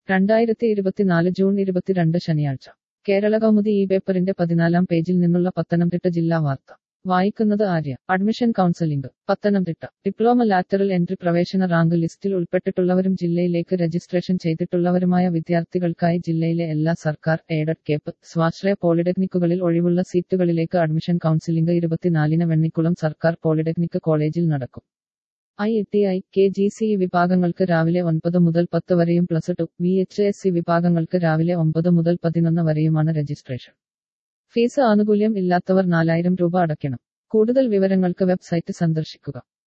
രണ്ടായിരത്തി ഇരുപത്തിനാല് ജൂൺ ഇരുപത്തിരണ്ട് ശനിയാഴ്ച കേരള കൗമുദി ഈ പേപ്പറിന്റെ പതിനാലാം പേജിൽ നിന്നുള്ള പത്തനംതിട്ട ജില്ലാ വാർത്ത വായിക്കുന്നത് Arya admission counselling Pathanamthitta diploma lateral entry പ്രവേശന റാങ്ക് ലിസ്റ്റിൽ ഉൾപ്പെട്ടിട്ടുള്ളവരും ജില്ലയിലേക്ക് രജിസ്ട്രേഷൻ ചെയ്തിട്ടുള്ളവരുമായ വിദ്യാർത്ഥികൾക്കായി ജില്ലയിലെ എല്ലാ സർക്കാർ എയ്ഡഡ് കേപ്പ് സ്വാശ്രയ പോളിടെക്നിക്കുകളിൽ ഒഴിവുള്ള സീറ്റുകളിലേക്ക് അഡ്മിഷൻ കൗൺസിലിംഗ് ഇരുപത്തിനാലിന് വെണ്ണിക്കുളം സർക്കാർ പോളിടെക്നിക് കോളേജിൽ നടക്കും I T I K G C വിഭാഗങ്ങൾക്ക് രാവിലെ ഒൻപത് മുതൽ പത്ത് വരെയും plus two V H S C വിഭാഗങ്ങൾക്ക് രാവിലെ ഒമ്പത് മുതൽ പതിനൊന്ന് വരെയുമാണ് രജിസ്ട്രേഷൻ ഫീസ് ആനുകൂല്യം ഇല്ലാത്തവർ നാലായിരം രൂപ അടയ്ക്കണം കൂടുതൽ വിവരങ്ങൾക്ക് വെബ്സൈറ്റ് സന്ദർശിക്കുക